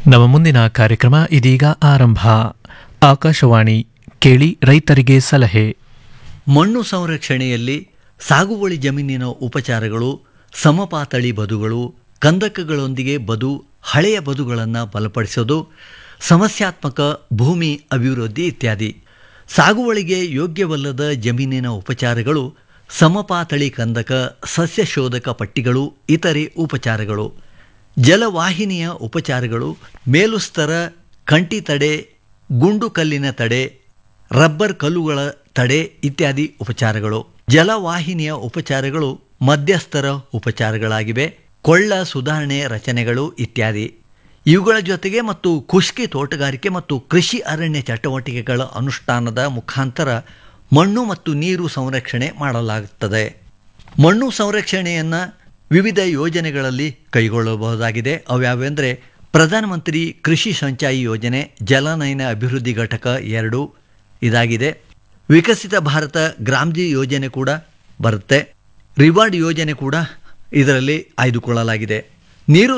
ನಮ್ಮ ಮುಂದಿನ ಕಾರ್ಯಕ್ರಮ ಇದೀಗ ಆರಂಭ ಆಕಾಶವಾಣಿ ಕೇಳಿ ರೈತರಿಗೆ ಸಲಹೆ ಮಣ್ಣು ಸಂರಕ್ಷಣೆಯಲ್ಲಿ ಸಾಗುವಳಿ ಜಮೀನಿನ ಉಪಚಾರಗಳು ಸಮಪಾತಳಿ ಬದುಗಳು ಕಂದಕಗಳೊಂದಿಗೆ ಬದು ಹಳೆಯ ಬದುಗಳನ್ನು ಬಲಪಡಿಸೋದು ಸಮಸ್ಯಾತ್ಮಕ ಭೂಮಿ ಅಭಿವೃದ್ಧಿ ಇತ್ಯಾದಿ ಸಾಗುವಳಿಗೆ ಯೋಗ್ಯವಲ್ಲದ ಜಮೀನಿನ ಉಪಚಾರಗಳು ಸಮಪಾತಳಿ ಕಂದಕ ಸಸ್ಯ ಶೋಧಕ ಪಟ್ಟಿಗಳು ಇತರೆ ಉಪಚಾರಗಳು ಜಲವಾಹಿನಿಯ ಉಪಚಾರಗಳು ಮೇಲುಸ್ತರ ಕಂಟಿ ತಡೆ ಗುಂಡು ಕಲ್ಲಿನ ತಡೆ ರಬ್ಬರ್ ಕಲ್ಲುಗಳ ತಡೆ ಇತ್ಯಾದಿ ಉಪಚಾರಗಳು ಜಲವಾಹಿನಿಯ ಉಪಚಾರಗಳು ಮಧ್ಯಸ್ಥರ ಉಪಚಾರಗಳಾಗಿವೆ ಕೊಳ್ಳ ಸುಧಾರಣೆ ರಚನೆಗಳು ಇತ್ಯಾದಿ ಇವುಗಳ ಜೊತೆಗೆ ಮತ್ತು ಖುಷ್ಕಿ ತೋಟಗಾರಿಕೆ ಮತ್ತು ಕೃಷಿ ಅರಣ್ಯ ಚಟುವಟಿಕೆಗಳ ಅನುಷ್ಠಾನದ ಮುಖಾಂತರ ಮಣ್ಣು ಮತ್ತು ನೀರು ಸಂರಕ್ಷಣೆ ಮಾಡಲಾಗುತ್ತದೆ ಮಣ್ಣು ಸಂರಕ್ಷಣೆಯನ್ನು ವಿವಿಧ ಯೋಜನೆಗಳಲ್ಲಿ ಕೈಗೊಳ್ಳಬಹುದಾಗಿದೆ ಅವ್ಯಾವೆಂದರೆ ಪ್ರಧಾನಮಂತ್ರಿ ಕೃಷಿ ಸಂಚಾಯಿ ಯೋಜನೆ ಜಲನಯನ ಅಭಿವೃದ್ಧಿ ಘಟಕ ಎರಡು ಇದಾಗಿದೆ ವಿಕಸಿತ ಭಾರತ ಗ್ರಾಮ್ಜಿ ಯೋಜನೆ ಕೂಡ ಬರುತ್ತೆ ರಿವಾರ್ಡ್ ಯೋಜನೆ ಕೂಡ ಇದರಲ್ಲಿ ಆಯ್ದುಕೊಳ್ಳಲಾಗಿದೆ ನೀರು